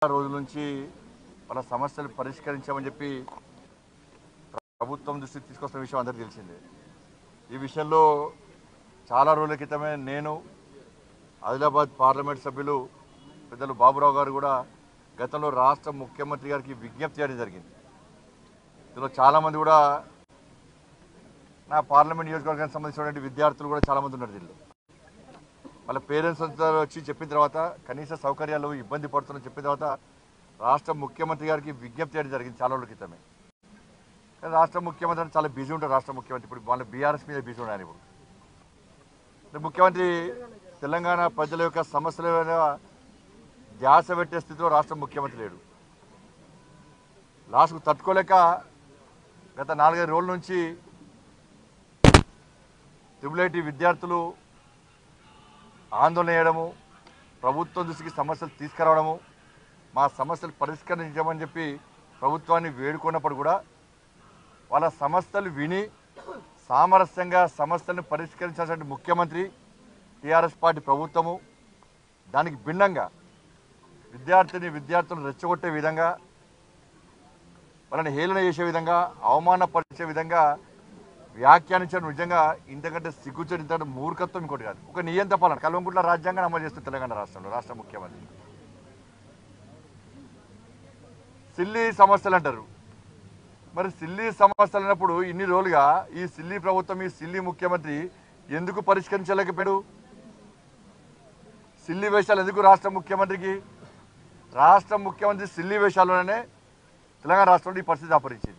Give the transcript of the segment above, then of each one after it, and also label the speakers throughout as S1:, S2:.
S1: రోజుల నుంచి వాళ్ళ సమస్యలు పరిష్కరించామని చెప్పి ప్రభుత్వం దృష్టికి తీసుకొస్తున్న విషయం అందరికీ తెలిసిందే ఈ విషయంలో చాలా రోజుల క్రితమే నేను ఆదిలాబాద్ పార్లమెంట్ సభ్యులు పెద్దలు బాబురావు గారు కూడా గతంలో రాష్ట్ర ముఖ్యమంత్రి గారికి విజ్ఞప్తి చేయడం జరిగింది ఇందులో చాలామంది కూడా నా పార్లమెంట్ నియోజకవర్గానికి సంబంధించినటువంటి విద్యార్థులు కూడా చాలామంది ఉన్నారు దీనిలో వాళ్ళ పేరెంట్స్ అంతా వచ్చి చెప్పిన తర్వాత కనీస సౌకర్యాలు ఇబ్బంది పడుతున్నారని చెప్పిన తర్వాత రాష్ట్ర ముఖ్యమంత్రి గారికి విజ్ఞప్తి చేయడం జరిగింది చాలా రోజుల క్రితమే కానీ రాష్ట్ర ముఖ్యమంత్రి అంటే చాలా బిజీ ఉంటారు రాష్ట్ర ముఖ్యమంత్రి ఇప్పుడు వాళ్ళ బీఆర్ఎస్ మీద బిజీ ఉన్నారు ఇప్పుడు అంటే ముఖ్యమంత్రి తెలంగాణ ప్రజల యొక్క సమస్యల మీద ధ్యాస పెట్టే స్థితిలో రాష్ట్ర ముఖ్యమంత్రి లేడు లాస్ట్కు తట్టుకోలేక గత నాలుగైదు రోజుల నుంచి ట్రిపుల్ ఐటీ విద్యార్థులు ఆందోళన చేయడము ప్రభుత్వం దృష్టికి సమస్యలు తీసుకురావడము మా సమస్యలు పరిష్కరించమని చెప్పి ప్రభుత్వాన్ని వేడుకున్నప్పుడు కూడా వాళ్ళ సమస్యలు విని సామరస్యంగా సమస్యలను పరిష్కరించాల్సిన ముఖ్యమంత్రి టీఆర్ఎస్ పార్టీ ప్రభుత్వము దానికి భిన్నంగా విద్యార్థిని విద్యార్థులను రెచ్చగొట్టే విధంగా వాళ్ళని హేళన చేసే విధంగా అవమానపరిచే విధంగా వ్యాఖ్యానించడం నిజంగా ఇంతకంటే సిగ్గుచడి ఇంతకంటే మూర్ఖత్వం ఇంకోటి కాదు ఒక నియంత పాలన కల్వంకుట్ల రాజ్యాంగాన్ని అమలు చేస్తుంది తెలంగాణ రాష్ట్రంలో రాష్ట్ర ముఖ్యమంత్రి సిల్లీ సమస్యలు అంటారు మరి సిల్లీ సమస్యలు అన్నప్పుడు ఇన్ని రోజులుగా ఈ సిల్లీ ప్రభుత్వం ఈ సిల్లీ ముఖ్యమంత్రి ఎందుకు పరిష్కరించలేకపోయాడు సిల్లీ వేషాలు ఎందుకు రాష్ట్ర ముఖ్యమంత్రికి రాష్ట్ర ముఖ్యమంత్రి సిల్లీ వేషాల్లోనే తెలంగాణ రాష్ట్రంలో ఈ పరిస్థితి అపరించింది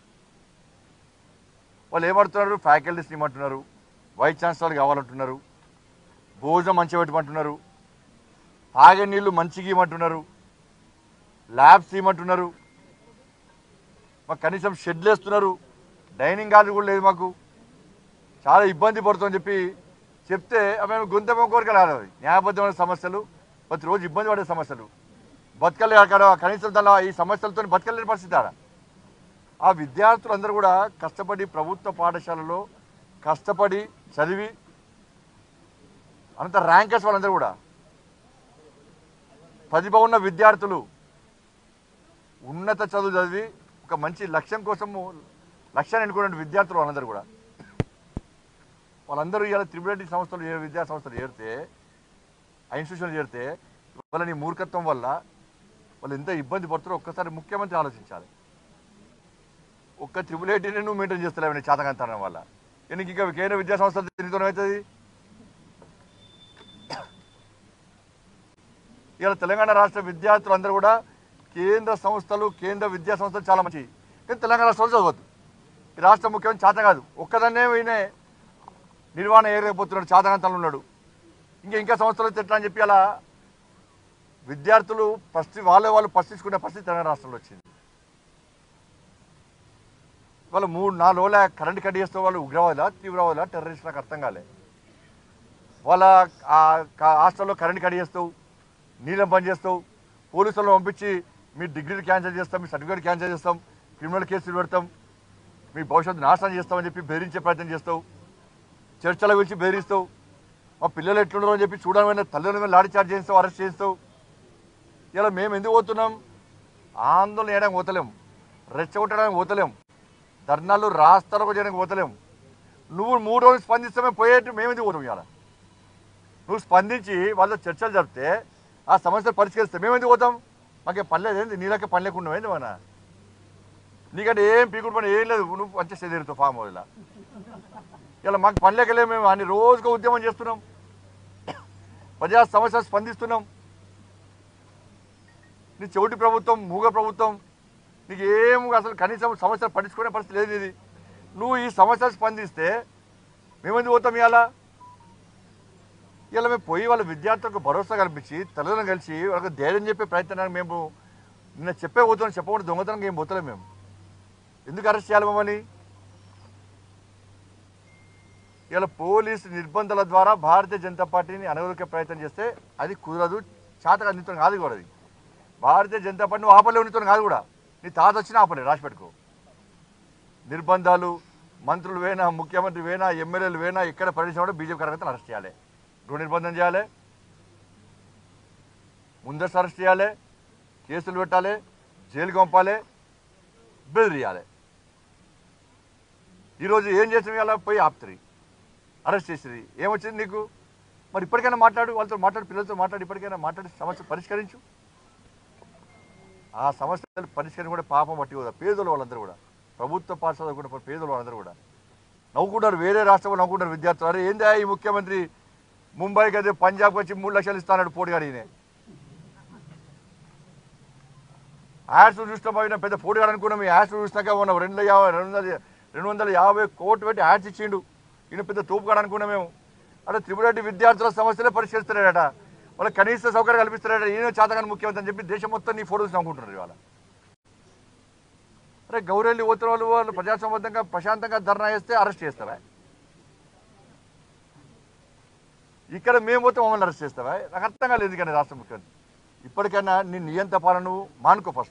S1: వాళ్ళు ఏమంటున్నారు ఫ్యాకల్టీస్ ఇవ్వమంటున్నారు వైస్ ఛాన్సలర్ కావాలంటున్నారు భోజనం మంచిగా పెట్టమంటున్నారు తాగే నీళ్లు మంచిగా ఇవ్వమంటున్నారు ల్యాబ్స్ ఇవ్వమంటున్నారు మాకు కనీసం షెడ్లు వేస్తున్నారు డైనింగ్ హాల్ కూడా లేదు మాకు చాలా ఇబ్బంది పడుతుందని చెప్పి చెప్తే మేము గొంతెమ్మ కోరిక రాదు అది న్యాయబద్ధమైన సమస్యలు ప్రతిరోజు ఇబ్బంది పడే సమస్యలు బతకలే అక్కడ కనీసం దానిలో ఈ సమస్యలతో బతకలేని పరిస్థితి ఆడ ఆ విద్యార్థులందరూ కూడా కష్టపడి ప్రభుత్వ పాఠశాలలో కష్టపడి చదివి అంత ర్యాంకర్స్ వాళ్ళందరూ కూడా ప్రతిభ ఉన్న విద్యార్థులు ఉన్నత చదువు చదివి ఒక మంచి లక్ష్యం కోసము లక్ష్యాన్ని ఎన్నుకున్న విద్యార్థులు వాళ్ళందరూ కూడా వాళ్ళందరూ ఇవాళ త్రిబుల్ సంస్థలు ఏ విద్యా సంస్థలు చేరితే ఆ ఇన్స్టిట్యూషన్లు చేరితే వాళ్ళని మూర్ఖత్వం వల్ల వాళ్ళు ఎంత ఇబ్బంది పడుతారో ఒక్కసారి ముఖ్యమంత్రి ఆలోచించాలి ఒక్క త్రిబుల్ ఐటీని నువ్వు మెయింటైన్ చేస్తలేవు నీ చేతకంతనం వల్ల ఎందుకు ఇంకా కేంద్ర విద్యా సంస్థలు తిరుగుతూనే అవుతుంది ఇవాళ తెలంగాణ రాష్ట్ర విద్యార్థులందరూ కూడా కేంద్ర సంస్థలు కేంద్ర విద్యా సంస్థలు చాలా మంచి కానీ తెలంగాణ రాష్ట్రంలో చదవద్దు ఈ రాష్ట్ర ముఖ్యమంత్రి చేత కాదు ఒక్కదాన్నే ఈయనే నిర్వహణ ఏరకపోతున్నాడు చేతకంతంలో ఉన్నాడు ఇంకా ఇంకా సంస్థలు అయితే ఎట్లా అని చెప్పి అలా విద్యార్థులు ఫస్ట్ వాళ్ళే వాళ్ళు ప్రశ్నించుకునే పరిస్థితి తెలంగాణ రాష్ట్రంలో వచ్చింది వాళ్ళు మూడు నాలుగు రోజుల కరెంట్ కట్ చేస్తే వాళ్ళు ఉగ్రవాదులా తీవ్రవాదులా టెర్రరిస్ట్ నాకు అర్థం కాలే వాళ్ళ ఆ క- హాస్టల్లో కరెంట్ కట్ చేస్తావు నీళ్ళని బంద్ చేస్తావు పోలీసులను పంపించి మీ డిగ్రీలు క్యాన్సిల్ చేస్తాం మీ సర్టిఫికేట్ క్యాన్సిల్ చేస్తాం క్రిమినల్ కేసులు పెడతాం మీ భవిష్యత్తు నాశనం చేస్తామని చెప్పి బెదిరించే ప్రయత్నం చేస్తావు చర్చల గురించి బెదిరిస్తావు మా పిల్లలు ఎట్లున్నారో అని చెప్పి చూడమైన తల్లిదండ్రుల మీద లాఠీ చార్జ్ చేస్తావు అరెస్ట్ చేస్తావు ఇలా మేము ఎందుకు పోతున్నాం ఆందోళన చేయడానికి పోతలేం రెచ్చగొట్టడానికి పోతలేం ధర్నాలు రాస్తారకు చేయడానికి పోతలేం నువ్వు మూడు రోజులు స్పందిస్తే మేము పోయేట్టు మేము ఎందుకు పోతాం ఇవాళ నువ్వు స్పందించి వాళ్ళతో చర్చలు జరిపితే ఆ సమస్యలు పరిష్కరిస్తే మేము ఎందుకు పోతాం మాకే పని లేదు ఏంది నీళ్ళకే పని లేకుండా ఏంది మన నీకంటే ఏం పీకుడు పని ఏం లేదు నువ్వు మంచిగా చదివితావు ఫామ్ హౌస్లో ఇలా మాకు పని లేకలే మేము అన్ని రోజుగా ఉద్యమం చేస్తున్నాం ప్రజా సమస్యలు స్పందిస్తున్నాం నీ చెవిటి ప్రభుత్వం మూగ ప్రభుత్వం నీకు ఏం అసలు కనీసం సమస్యలు పట్టించుకునే పరిస్థితి లేదు ఇది నువ్వు ఈ సమస్యలు స్పందిస్తే మేమెందుకు పోతాం ఇవాళ ఇలా మేము పోయి వాళ్ళ విద్యార్థులకు భరోసా కల్పించి తల్లిదండ్రులు కలిసి వాళ్ళకి ధైర్యం చెప్పే ప్రయత్నాన్ని మేము నిన్న చెప్పే పోతున్నాం చెప్పకుండా దొంగతనం ఏం పోతలేం మేము ఎందుకు అరెస్ట్ చేయాలి మమ్మల్ని ఇలా పోలీసు నిర్బంధాల ద్వారా భారతీయ జనతా పార్టీని అనగొరికే ప్రయత్నం చేస్తే అది కుదరదు చేతగా నీతో కాదు కూడా అది భారతీయ జనతా పార్టీ నువ్వు ఆపలేవు నీతో కాదు కూడా నీ తాత వచ్చినా ఆపలేవు రాసి పెట్టుకో నిర్బంధాలు మంత్రులు వేనా ముఖ్యమంత్రి వేనా ఎమ్మెల్యేలు వేనా ఎక్కడ పరిశ్రమ బీజేపీ కార్యకర్తలు అరెస్ట్ చేయాలి గృహ నిర్బంధం చేయాలి ముందస్తు అరెస్ట్ చేయాలి కేసులు పెట్టాలి జైలుకి పంపాలి బెదిరియాలి ఈరోజు ఏం చేసిన ఇలా పోయి ఆపుతారు అరెస్ట్ చేసేది ఏమొచ్చింది నీకు మరి ఇప్పటికైనా మాట్లాడు వాళ్ళతో మాట్లాడు పిల్లలతో మాట్లాడి ఇప్పటికైనా మాట్లాడి సమస్య పరిష్కరించు ఆ సమస్యలు పరిష్కరించి కూడా పాపం పట్టి కూడా పేదలు వాళ్ళందరూ కూడా ప్రభుత్వ పాఠశాల కూడా పేదలు వాళ్ళందరూ కూడా నవ్వుకుంటారు వేరే రాష్ట్రంలో నవ్వుకుంటారు విద్యార్థులు అరే ఏందా ఈ ముఖ్యమంత్రి ముంబైకి అదే పంజాబ్కి వచ్చి మూడు లక్షలు ఇస్తాడు పోటీగాడు ఈయన యాడ్స్ చూసినా పోయినా పెద్ద పోటీగాడు అనుకున్నాం ఈ యాడ్స్ చూసినాక ఉన్నాం రెండు యాభై రెండు వందల రెండు వందల యాభై కోట్లు పెట్టి యాడ్స్ ఇచ్చిండు ఈయన పెద్ద తూపుగాడు అనుకున్నాం మేము అంటే త్రిపురెడ్డి విద్యార్థుల సమస్యలే పరిష్కరిస్తున్నాడట వాళ్ళకి కనీస సౌకర్యం కల్పిస్తున్నాడట ఈయన చేతగాని ముఖ్యమంత్రి అని చెప్పి దేశం మొత్తం నీ ఫోటోస్ నమ్ముకుంటున్నారు ఇవాళ అరే గౌరెల్లి పోతున్న వాళ్ళు వాళ్ళు ప్రజాసంబద్ధంగా ప్రశాంతంగా ధర్నా చేస్తే అరెస్ట్ చేస్తావా ఇక్కడ మేము పోతే మమ్మల్ని అరెస్ట్ చేస్తావా నాకు అర్థం కాలేదు ఎందుకని రాష్ట్ర ముఖ్యమంత్రి ఇప్పటికైనా నీ నియంత పాలన మానుకో ఫస్ట్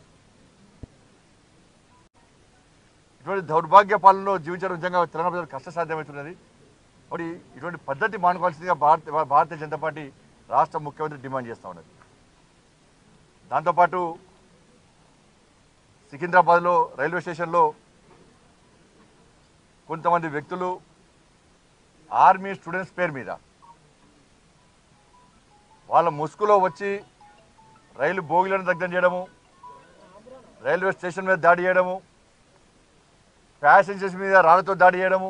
S1: ఇటువంటి దౌర్భాగ్య పాలనలో జీవించడం నిజంగా తెలంగాణ ప్రజలకు కష్టసాధ్యమవుతున్నది మరి ఇటువంటి పద్ధతి మానుకోవాల్సిందిగా భారత భారతీయ జనతా పార్టీ రాష్ట్ర ముఖ్యమంత్రి డిమాండ్ చేస్తూ ఉన్నది దాంతోపాటు సికింద్రాబాద్లో రైల్వే స్టేషన్లో కొంతమంది వ్యక్తులు ఆర్మీ స్టూడెంట్స్ పేరు మీద వాళ్ళ ముసుగులో వచ్చి రైలు బోగిలను దగ్ధం చేయడము రైల్వే స్టేషన్ మీద దాడి చేయడము ప్యాసింజర్స్ మీద రాళ్లతో దాడి చేయడము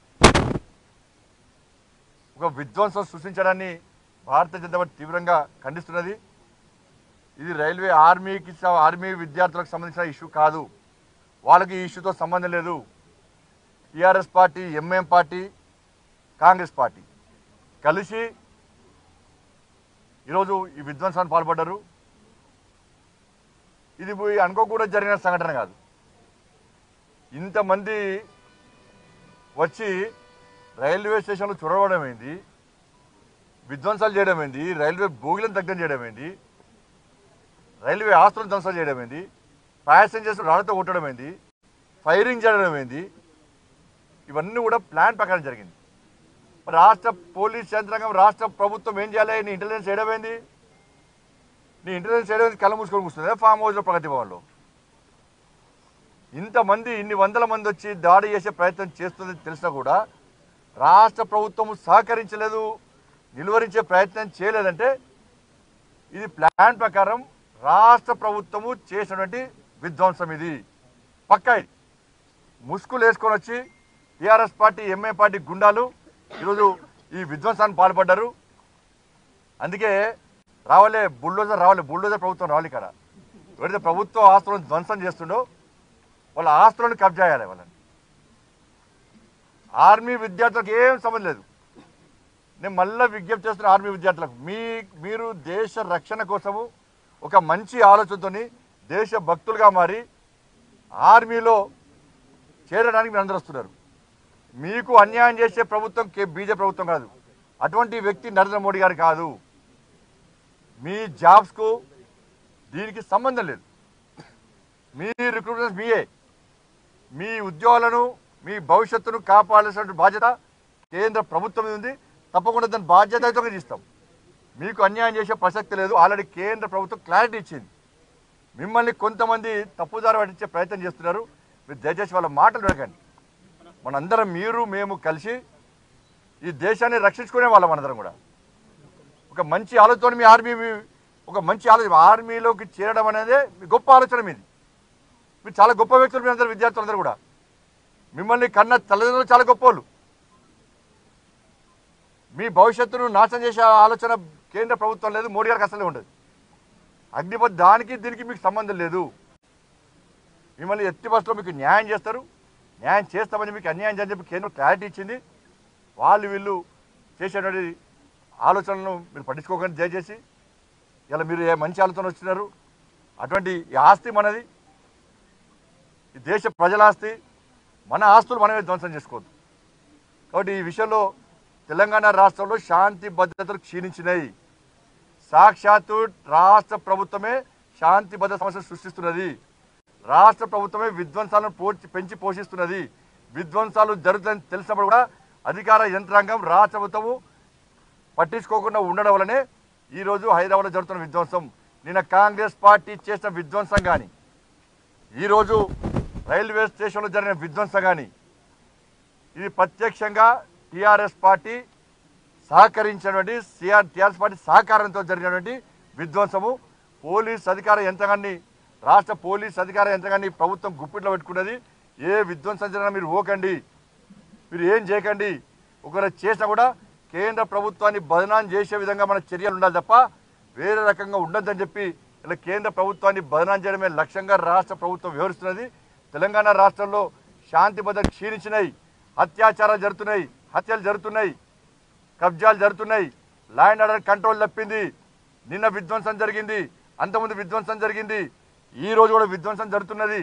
S1: ఒక విధ్వంసం సృష్టించడాన్ని భారతీయ జనతా పార్టీ తీవ్రంగా ఖండిస్తున్నది ఇది రైల్వే ఆర్మీకి స- ఆర్మీ విద్యార్థులకు సంబంధించిన ఇష్యూ కాదు వాళ్ళకి ఈ ఇష్యూతో సంబంధం లేదు TRS party MIM party Congress party కలిసి ఈరోజు ఈ విధ్వంసాన్ని పాల్పడ్డారు ఇది పోయి అనుకోకుండా జరిగిన సంఘటన కాదు ఇంతమంది వచ్చి రైల్వే స్టేషన్లో చొరవడం ఏంది విధ్వంసాలు చేయడం ఏంది రైల్వే బోగిలను దగ్ధం చేయడం ఏంది రైల్వే ఆస్తులను ధ్వంసం చేయడం ఏంది ప్యాసింజర్స్ రాళ్లతో కొట్టడం ఏంది ఫైరింగ్ చేయడం ఏంది ఇవన్నీ కూడా ప్లాన్ ప్రకారం జరిగింది మరి రాష్ట్ర పోలీస్ యంత్రాంగం రాష్ట్ర ప్రభుత్వం ఏం చేయాలి నీ ఇంటెలిజెన్స్ చేయడం ఏంది నీ ఇంటెలిజెన్స్ చేయడం ఏంది? కళ్ళ మూసుకొని కూర్చుంది ఫామ్ హౌస్లో ప్రగతి భవన్లో ఇంతమంది ఇన్ని వందల మంది వచ్చి దాడి చేసే ప్రయత్నం చేస్తుందని తెలిసినా కూడా రాష్ట్ర ప్రభుత్వం సహకరించలేదు నిలువరించే ప్రయత్నం చేయలేదంటే ఇది ప్లాన్ ప్రకారం రాష్ట్ర ప్రభుత్వము చేసినటువంటి విధ్వంసం ఇది పక్కా ఇది ముసుగులు వేసుకొని వచ్చి టీఆర్ఎస్ పార్టీ ఎంఏ పార్టీ గుండాలు ఈరోజు ఈ విధ్వంసాన్ని పాల్పడ్డారు అందుకే రావాలే బుల్డోజర్ రావాలి బుల్డోజర్ ప్రభుత్వం రావాలి ఇక్కడ ఎవరైతే ప్రభుత్వ ఆస్తులను ధ్వంసం చేస్తుండో వాళ్ళ ఆస్తులను కబ్జా చేయాలి వాళ్ళని ఆర్మీ విద్యార్థులకు ఏం సంబంధం లేదు నేను మళ్ళీ విజ్ఞప్తి చేస్తున్న ఆర్మీ విద్యార్థులకు మీ మీరు దేశ రక్షణ కోసము ఒక మంచి ఆలోచనతోని దేశ భక్తులుగా మారి ఆర్మీలో చేరడానికి మీరు అందరూ వస్తున్నారు మీకు అన్యాయం చేసే ప్రభుత్వం కే బీజేపీ ప్రభుత్వం కాదు అటువంటి వ్యక్తి నరేంద్ర మోడీ గారు కాదు మీ జాబ్స్కు దీనికి సంబంధం లేదు మీ రిక్రూట్మెంట్స్ మీయే మీ ఉద్యోగాలను మీ భవిష్యత్తును కాపాడాల్సిన బాధ్యత కేంద్ర ప్రభుత్వం మీద ఉంది తప్పకుండా దాని బాధ్యతయుతంగా తీస్తాం మీకు అన్యాయం చేసే ప్రసక్తి లేదు ఆల్రెడీ కేంద్ర ప్రభుత్వం క్లారిటీ ఇచ్చింది మిమ్మల్ని కొంతమంది తప్పుదారి పట్టించే ప్రయత్నం చేస్తున్నారు మీరు దయచేసి వాళ్ళ మాటలు వినకండి మనందరం మీరు మేము కలిసి ఈ దేశాన్ని రక్షించుకునే వాళ్ళం మనందరం కూడా ఒక మంచి ఆలోచన మీ ఆర్మీ మీ- ఒక మంచి ఆలోచన ఆర్మీలోకి చేరడం అనేది మీ గొప్ప ఆలోచన మీది మీరు చాలా గొప్ప వ్యక్తులు మీ అందరు విద్యార్థులందరూ కూడా మిమ్మల్ని కన్న తల్లిదండ్రులు చాలా గొప్ప వాళ్ళు మీ భవిష్యత్తును నాశనం చేసే ఆలోచన కేంద్ర ప్రభుత్వం లేదు మోడీ గారికి అసలే ఉండదు అగ్నిపత్ దానికి దీనికి మీకు సంబంధం లేదు మిమ్మల్ని ఎత్తి బస్సులో మీకు న్యాయం చేస్తారు న్యాయం చేస్తామని మీకు అన్యాయం చేయని చెప్పి కేంద్రం క్లారిటీ ఇచ్చింది వాళ్ళు వీళ్ళు చేసేటువంటి ఆలోచనలను మీరు పట్టించుకోకండి దయచేసి ఇలా మీరు ఏ మంచి ఆలోచన వచ్చినారు అటువంటి ఈ ఆస్తి మనది ఈ దేశ ప్రజల ఆస్తి మన ఆస్తులు మనమే ధ్వంసం చేసుకోవద్దు కాబట్టి ఈ విషయంలో తెలంగాణ రాష్ట్రంలో శాంతి భద్రతలు క్షీణించినాయి సాక్షాత్తు రాష్ట్ర ప్రభుత్వమే శాంతి భద్రత సమస్యలు సృష్టిస్తున్నది రాష్ట్ర ప్రభుత్వమే విధ్వంసాలను పోర్చి పెంచి పోషిస్తున్నది విధ్వంసాలు జరుగుతాయని తెలిసినప్పుడు కూడా అధికార యంత్రాంగం రాష్ట్ర ప్రభుత్వము పట్టించుకోకుండా ఉండడం వల్లనే ఈరోజు హైదరాబాద్లో జరుగుతున్న విధ్వంసం నిన్న కాంగ్రెస్ పార్టీ చేసిన విధ్వంసం కానీ ఈరోజు రైల్వే స్టేషన్లో జరిగిన విధ్వంసం కానీ ఇది ప్రత్యక్షంగా టీఆర్ఎస్ పార్టీ సహకరించినటువంటి సిఆర్ టీఆర్ఎస్ పార్టీ సహకారంతో జరిగినటువంటి విధ్వంసము పోలీస్ అధికార యంత్రాంగాన్ని రాష్ట్ర పోలీస్ అధికార యంత్రాంగాన్ని ప్రభుత్వం గుప్పిట్లో పెట్టుకున్నది ఏ విధ్వంసం జరిగినా మీరు ఓకండి మీరు ఏం చేయకండి ఒకవేళ చేసినా కూడా కేంద్ర ప్రభుత్వాన్ని బదనాం చేసే విధంగా మన చర్యలు ఉండాలి తప్ప వేరే రకంగా ఉండొద్దని చెప్పి ఇలా కేంద్ర ప్రభుత్వాన్ని బదనాం చేయడమే లక్ష్యంగా రాష్ట్ర ప్రభుత్వం వ్యవహరిస్తున్నది తెలంగాణ రాష్ట్రంలో శాంతి భద్రత క్షీణించినాయి అత్యాచారాలు జరుగుతున్నాయి హత్యలు జరుగుతున్నాయి కబ్జాలు జరుగుతున్నాయి లా అండ్ ఆర్డర్ కంట్రోల్ తప్పింది నిన్న విధ్వంసం జరిగింది అంతకుముందు విధ్వంసం జరిగింది ఈ రోజు కూడా విధ్వంసం జరుగుతున్నది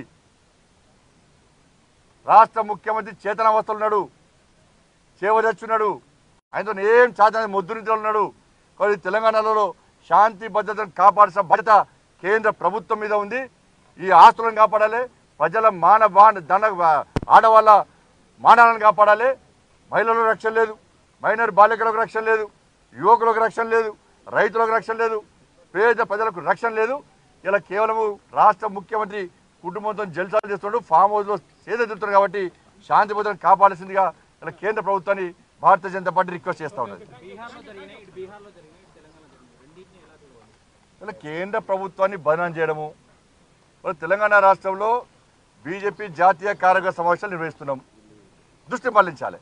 S1: రాష్ట్ర ముఖ్యమంత్రి చేతనావస్థలు ఉన్నాడు చేవదచ్చున్నాడు ఆయనతో ఏం చాచని ముద్దునితో ఉన్నాడు కాబట్టి తెలంగాణలో శాంతి భద్రతను కాపాడాల్సిన బాధ్యత కేంద్ర ప్రభుత్వం మీద ఉంది ఈ ఆస్తులను కాపాడాలి ప్రజల మాన బాణ దండ ఆడవాళ్ళ మానాలను కాపాడాలి మహిళలకు రక్షణ లేదు మైనర్ బాలికలకు రక్షణ లేదు యువకులకు రక్షణ లేదు రైతులకు రక్షణ లేదు పేద ప్రజలకు రక్షణ లేదు ఇలా కేవలము రాష్ట్ర ముఖ్యమంత్రి కుటుంబంతో జల్సాలు చేస్తున్నాడు ఫామ్ హౌస్లో సేద తిరుగుతున్నాడు కాబట్టి శాంతి భద్రతను కాపాడాల్సిందిగా ఇలా కేంద్ర ప్రభుత్వాన్ని భారతీయ జనతా పార్టీ రిక్వెస్ట్ చేస్తా ఉన్నది
S2: బీహార్లో జరిగినాయి ఇటు బీహార్లో జరిగినాయి ఇటు తెలంగాణ జరిగినాయి రెండింటిని ఎలా చూడాలి
S1: ఇలా కేంద్ర ప్రభుత్వాన్ని బదనాం చేయడము మరి తెలంగాణ రాష్ట్రంలో బీజేపీ జాతీయ కార్యవర్గ సమావేశాలు నిర్వహిస్తున్నాం దృష్టి మళ్లించాలి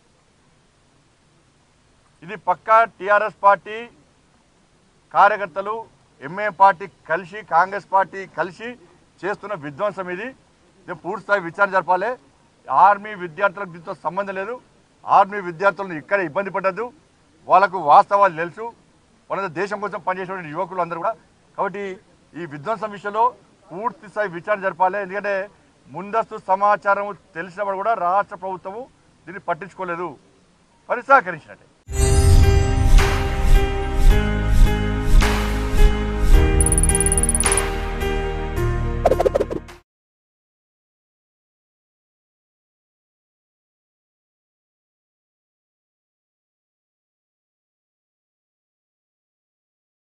S1: ఇది పక్కా టీఆర్ఎస్ పార్టీ కార్యకర్తలు ఎంఏ పార్టీ కలిసి కాంగ్రెస్ పార్టీ కలిసి చేస్తున్న విధ్వంసం ఇది ఇది పూర్తి స్థాయి విచారణ జరపాలి ఆర్మీ విద్యార్థులకు దీంతో సంబంధం లేదు ఆర్మీ విద్యార్థులను ఇక్కడ ఇబ్బంది పడద్దు వాళ్ళకు వాస్తవాలు తెలుసు వాళ్ళ దేశం కోసం పనిచేసేటువంటి యువకులు అందరూ కూడా కాబట్టి ఈ విధ్వంసం విషయంలో పూర్తి స్థాయి విచారణ జరపాలి ఎందుకంటే ముందస్తు సమాచారం తెలిసినప్పుడు కూడా రాష్ట్ర ప్రభుత్వము దీన్ని పట్టించుకోలేదు మరి సహకరించినట్టే